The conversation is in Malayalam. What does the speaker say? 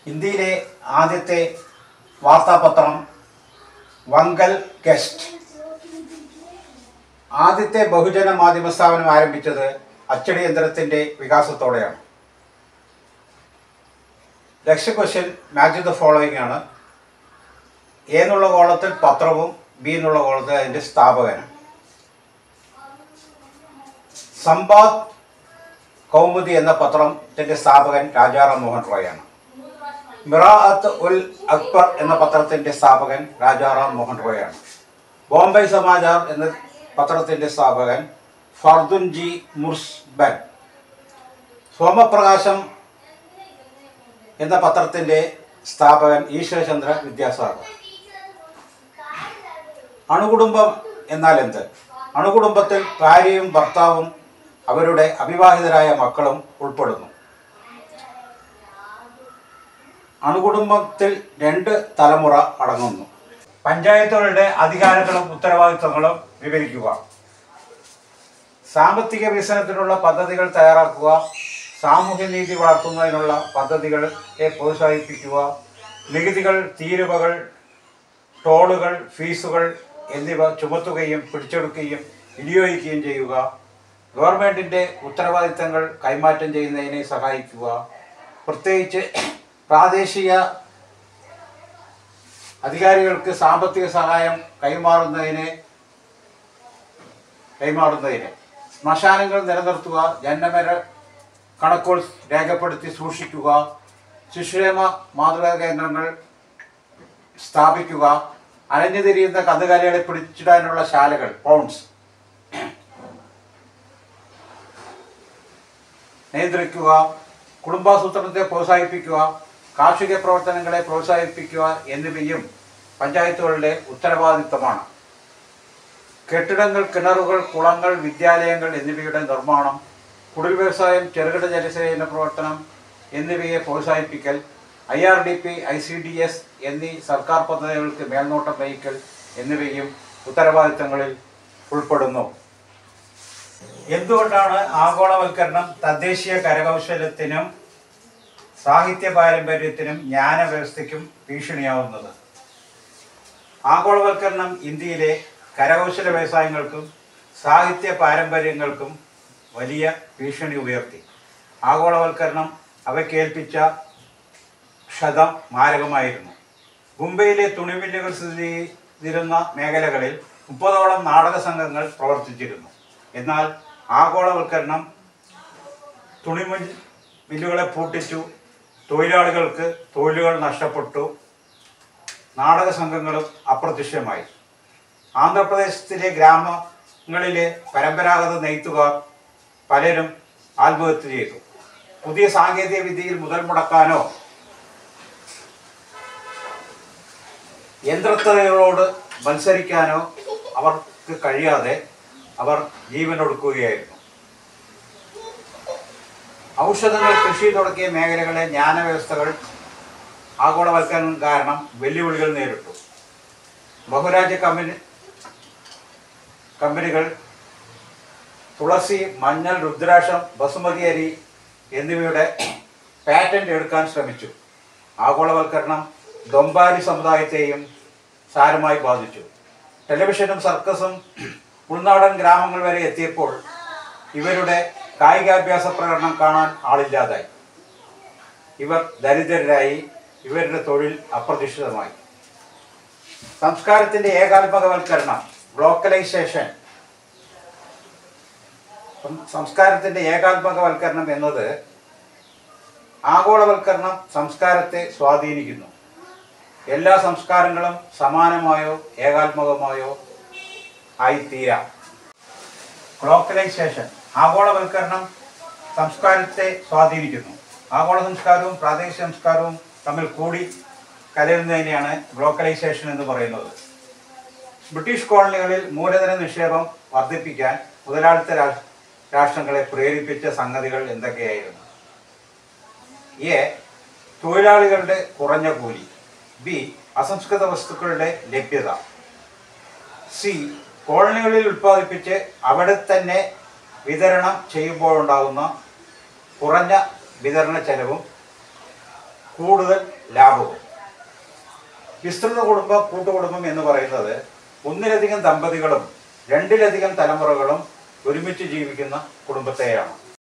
ഇന്ത്യയിലെ ആദ്യത്തെ വാർത്താപത്രം വങ്കൽ ഗസ്റ്റ് ആദ്യത്തെ ബഹുജന മാധ്യമ സ്ഥാപനം ആരംഭിച്ചത് അച്ചടി യന്ത്രത്തിൻ്റെ വികാസത്തോടെയാണ് ലക്ഷ്യ ക്വസ്റ്റ്യൻ മാച്ച് ദ ഫോളോയിങ് ആണ് എ എന്നുള്ള കോളത്തിൽ പത്രവും ബി എന്നുള്ള കോളത്തിൽ അതിൻ്റെ സ്ഥാപകനും സമ്പാദ് കൗമുദി എന്ന പത്രത്തിൻ്റെ സ്ഥാപകൻ രാജാറാം മോഹൻ റോയാണ് മിറാഅത്ത് ഉൽ അക്ബർ എന്ന പത്രത്തിൻ്റെ സ്ഥാപകൻ രാജാറാം മോഹൻ റോയാണ് ബോംബെ സമാചാർ എന്ന പത്രത്തിൻ്റെ സ്ഥാപകൻ ഫർദുൻജി മുർസ്ബൻ സോമപ്രകാശം എന്ന പത്രത്തിൻ്റെ സ്ഥാപകൻ ഈശ്വരചന്ദ്ര വിദ്യാസാഗർ അണുകുടുംബം എന്നാൽ എന്ത് അണുകുടുംബത്തിൽ ഭാര്യയും ഭർത്താവും അവരുടെ അവിവാഹിതരായ മക്കളും ഉൾപ്പെടുന്നു അണുകുടുംബത്തിൽ രണ്ട് തലമുറ അടങ്ങുന്നു പഞ്ചായത്തുകളുടെ അധികാരങ്ങളും ഉത്തരവാദിത്വങ്ങളും വിവരിക്കുക സാമ്പത്തിക വികസനത്തിനുള്ള പദ്ധതികൾ തയ്യാറാക്കുക സാമൂഹ്യനീതി വളർത്തുന്നതിനുള്ള പദ്ധതികളെ പ്രോത്സാഹിപ്പിക്കുക നികുതികൾ തീരുവകൾ ടോളുകൾ ഫീസുകൾ എന്നിവ ചുമത്തുകയും പിടിച്ചെടുക്കുകയും വിനിയോഗിക്കുകയും ചെയ്യുക ഗവൺമെൻറ്റിൻ്റെ ഉത്തരവാദിത്തങ്ങൾ കൈമാറ്റം ചെയ്യുന്നതിനെ സഹായിക്കുക പ്രത്യേകിച്ച് പ്രാദേശിക അധികാരികൾക്ക് സാമ്പത്തിക സഹായം കൈമാറുന്നതിന് കൈമാറുന്നതിന് ശ്മശാനങ്ങൾ നിലനിർത്തുക ജനമര കണക്കുകൾ രേഖപ്പെടുത്തി സൂക്ഷിക്കുക ശിശുക്ഷേമ മാതൃകാ കേന്ദ്രങ്ങൾ സ്ഥാപിക്കുക അലഞ്ഞു തിരിയുന്ന കന്നുകാലികളെ പിടിച്ചിടാനുള്ള ശാലകൾ പൗണ്ട്സ് നിയന്ത്രിക്കുക കുടുംബാസൂത്രണത്തെ പ്രോത്സാഹിപ്പിക്കുക കാർഷിക പ്രവർത്തനങ്ങളെ പ്രോത്സാഹിപ്പിക്കുക എന്നിവയും പഞ്ചായത്തുകളുടെ ഉത്തരവാദിത്തമാണ് കെട്ടിടങ്ങൾ കിണറുകൾ കുളങ്ങൾ വിദ്യാലയങ്ങൾ എന്നിവയുടെ നിർമ്മാണം കുടിൽ വ്യവസായം ചെറുകിട ജലസേചന പ്രവർത്തനം എന്നിവയെ പ്രോത്സാഹിപ്പിക്കൽ I R D P I C D S എന്നീ സർക്കാർ പദ്ധതികൾക്ക് മേൽനോട്ടം വഹിക്കൽ എന്നിവയും ഉത്തരവാദിത്തങ്ങളിൽ ഉൾപ്പെടുന്നു എന്തുകൊണ്ടാണ് ആഗോളവൽക്കരണം തദ്ദേശീയ കരകൗശലത്തിനും സാഹിത്യ പാരമ്പര്യത്തിനും ജ്ഞാനവ്യവസ്ഥയ്ക്കും ഭീഷണിയാവുന്നത് ആഗോളവൽക്കരണം ഇന്ത്യയിലെ കരകൗശല വ്യവസായങ്ങൾക്കും സാഹിത്യ പാരമ്പര്യങ്ങൾക്കും വലിയ ഭീഷണി ഉയർത്തി ആഗോളവൽക്കരണം അവയ്ക്കേൽപ്പിച്ച ക്ഷതം മാരകമായിരുന്നു മുംബൈയിലെ തുണിമില്ലുകൾ സ്ഥിതി ചെയ്തിരുന്ന മേഖലകളിൽ മുപ്പതോളം നാടക സംഘങ്ങൾ പ്രവർത്തിച്ചിരുന്നു എന്നാൽ ആഗോളവൽക്കരണം തുണിമിൽ മില്ലുകളെ പൂട്ടിച്ചു തൊഴിലാളികൾക്ക് തൊഴിലുകൾ നഷ്ടപ്പെട്ടു നാടക സംഘങ്ങളും അപ്രത്യക്ഷമായി ആന്ധ്രാപ്രദേശത്തിലെ ഗ്രാമങ്ങളിലെ പരമ്പരാഗത നെയ്ത്തുകാർ പലരും ആത്മഹത്യ ചെയ്തു പുതിയ സാങ്കേതിക വിദ്യയിൽ മുതൽ മുടക്കാനോ യന്ത്രത്തലകളോട് മത്സരിക്കാനോ അവർക്ക് കഴിയാതെ അവർ ജീവനൊടുക്കുകയായിരുന്നു ഔഷധങ്ങൾ കൃഷി തുടങ്ങിയ മേഖലകളിലെ ജ്ഞാനവ്യവസ്ഥകൾ ആഗോളവൽക്കരണം കാരണം വെല്ലുവിളികൾ നേരിട്ടു ബഹുരാജ്യ കമ്പനി കമ്പനികൾ തുളസി മഞ്ഞൾ രുദ്രാക്ഷം ബസുമതി അരി എന്നിവയുടെ പാറ്റന്റ് എടുക്കാൻ ശ്രമിച്ചു ആഗോളവൽക്കരണം ദൊമ്പാരി സമുദായത്തെയും സാരമായി ബാധിച്ചു ടെലിവിഷനും സർക്കസും ഉൾനാടൻ ഗ്രാമങ്ങൾ വരെ എത്തിയപ്പോൾ ഇവരുടെ കായികാഭ്യാസ പ്രകടനം കാണാൻ ആളില്ലാതായി ഇവർ ദരിദ്രരായി ഇവരുടെ തൊഴിൽ അപ്രതീക്ഷിതമായി സംസ്കാരത്തിന്റെ ഏകാത്മകവൽക്കരണം ഗ്ലോക്കലൈസേഷൻ സംസ്കാരത്തിന്റെ ഏകാത്മകവൽക്കരണം എന്നത് ആഗോളവൽക്കരണം സംസ്കാരത്തെ സ്വാധീനിക്കുന്നു എല്ലാ സംസ്കാരങ്ങളും സമാനമായോ ഏകാത്മകമായോ ആയിത്തീരാം ഗ്ലോക്കലൈസേഷൻ ആഗോളവൽക്കരണം സംസ്കാരത്തെ സ്വാധീനിക്കുന്നു ആഗോള സംസ്കാരവും പ്രാദേശിക സംസ്കാരവും തമ്മിൽ കൂടി കലരുന്നതിനെയാണ് ഗ്ലോക്കലൈസേഷൻ എന്ന് പറയുന്നത് ബ്രിട്ടീഷ് കോളനികളിൽ മൂലധന നിക്ഷേപം വർദ്ധിപ്പിക്കാൻ മുതലാളിത്ത രാ- രാഷ്ട്രങ്ങളെ പ്രേരിപ്പിച്ച സംഗതികൾ എന്തൊക്കെയായിരുന്നു എ തൊഴിലാളികളുടെ കുറഞ്ഞ കൂലി ബി അസംസ്കൃത വസ്തുക്കളുടെ ലഭ്യത സി കോളനികളിൽ ഉൽപ്പാദിപ്പിച്ച് അവിടെ തന്നെ വിതരണം ചെയ്യുമ്പോഴുണ്ടാകുന്ന കുറഞ്ഞ വിതരണ ചെലവും കൂടുതൽ ലാഭവും വിസ്തൃത കുടുംബം കൂട്ടുകുടുംബം എന്ന് പറയുന്നത് ഒന്നിലധികം ദമ്പതികളും രണ്ടിലധികം തലമുറകളും ഒരുമിച്ച് ജീവിക്കുന്ന കുടുംബത്തെയാണ്